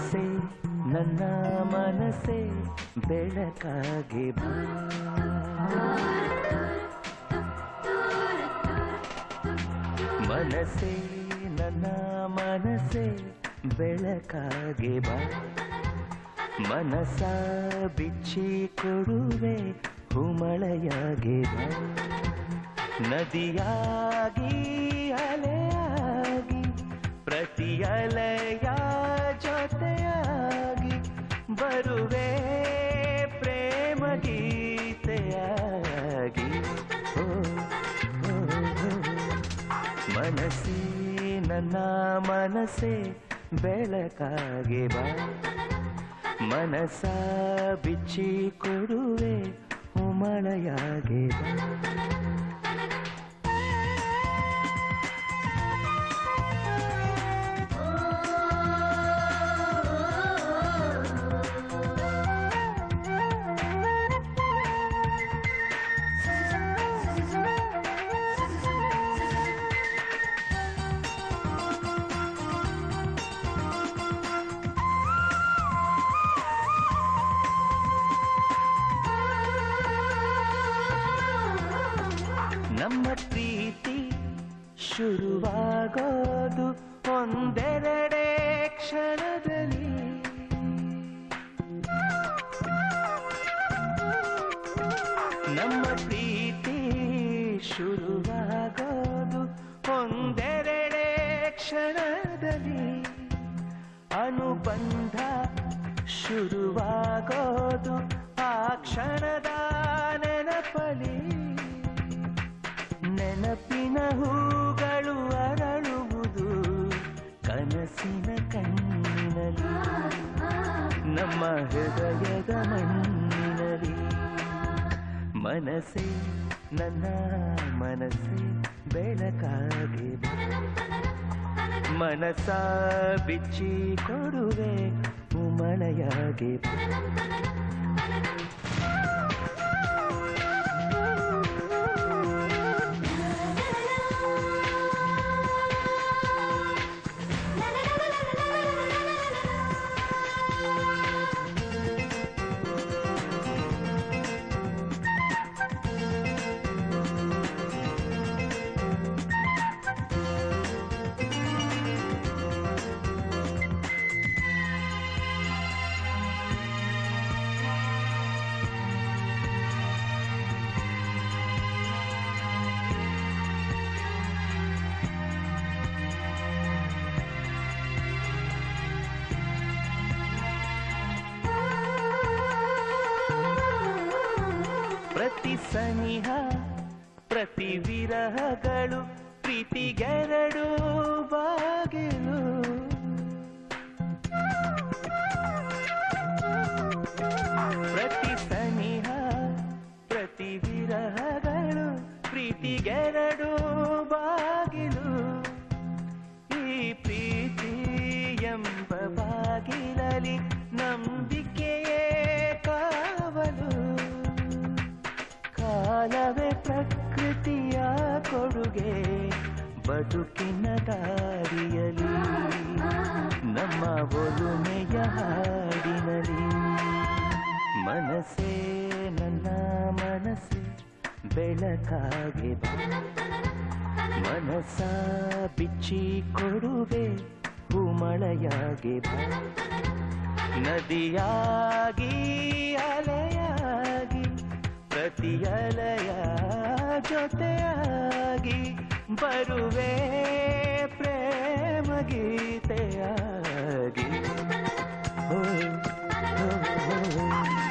ಮನಸ್ಸೇ ನನ್ನ ಮನಸ್ಸೇ ಬೆಳಕಾಗಿ ಬಾ ಮನಸ್ಸೇ ನನ್ನ ಮನಸ್ಸೇ ಬೆಳಕಾಗಿ ಬಾ ಮನಸ ಬಿಚ್ಚಿ ಕೊಡುವೆ ಹುಮಳೆಯಾಗಿ ಬಾ ನದಿಯಾಗಿ ಅಲೆಯಾಗಿ ಪ್ರತಿ ಅಲೆಯ ಜೊತೆಯಾಗಿ ಬರುವೆ ಪ್ರೇಮ ಗೀತೆಯಾಗಿ ಓ, ಓ, ಓ. ಮನಸ್ಸೇ ನನ್ನ ಮನಸ್ಸೇ ಬೆಳಕಾಗಿ ಬಾ ಮನಸ ಬಿಚ್ಚಿ ಕೊಡುವೆ ಉಮಳೆಯಾಗಿ ಬಾ ನಮ್ಮ ಪ್ರೀತಿ ಶುರುವಾಗೋದು ಒಂದೆರಡೇ ಕ್ಷಣದಲ್ಲಿ ನಮ್ಮ ಪ್ರೀತಿ ಶುರುವಾಗೋದು ಒಂದೆರಡೇ ಕ್ಷಣದಲ್ಲಿ ಅನುಬಂಧ ಶುರುವಾಗೋದು ಆ ಕ್ಷಣದ ನೆನಪಲಿ ನೆನಪಿನ ಹೂಗಳು ಅರಳುವುದು ಕನಸಿನ ಕಣ್ಣಿನಲ್ಲಿ ನಮ್ಮ ಹೃದಯದ ಮಣ್ಣಿನಲ್ಲಿ ಮನಸ್ಸೇ ನನ್ನ ಮನಸ್ಸೇ ಬೆಳಕಾಗಿ ಬಾ. ಮನಸ ಬಿಚ್ಚಿ ಕೊಡುವೆ ಉಮಳೆಯಾಗಿ ಬಾ. ಪ್ರತಿ ಸನಿಹ ಪ್ರತಿ ವಿರಹಗಳು ಪ್ರೀತಿಗೆರಡು ಬಾಗಿಲು ಪ್ರತಿ ಸನಿಹ ಪ್ರತಿ ವಿರಹಗಳು ಪ್ರೀತಿಗೆರಡು ಬಾಗಿಲು ಈ ಪ್ರೀತಿ ಎಂಬ ಬಾಗಿಲಲಿ ನಂಬಿಕೆಯೇ ಕಾವಲು ಕಾಲವೇ ಪ್ರಕೃತಿಯ ಕೊಡುಗೆ ಬದುಕಿನ ದಾರಿಯಲಿ ನಮ್ಮ ಒಲುಮೆಯ ಹಾಡಿನಲಿ ಮನಸ್ಸೇ ನನ್ನ ಮನಸ್ಸೇ ಬೆಳಕಾಗಿ ಬಾ ಮನಸ ಬಿಚ್ಚಿ ಕೊಡುವೆ ಹೂಮಳೆಯಾಗಿ ಬಾ ನದಿಯಾಗಿ ಅಲೆಯಾಗಿ ಪ್ರತಿ ಅಲೆಯ ಜೊತೆಯಾಗಿ ಬರುವೆ ಪ್ರೇಮ ಗೀತೆಯಾಗಿ ಓ, ಓ, ಓ.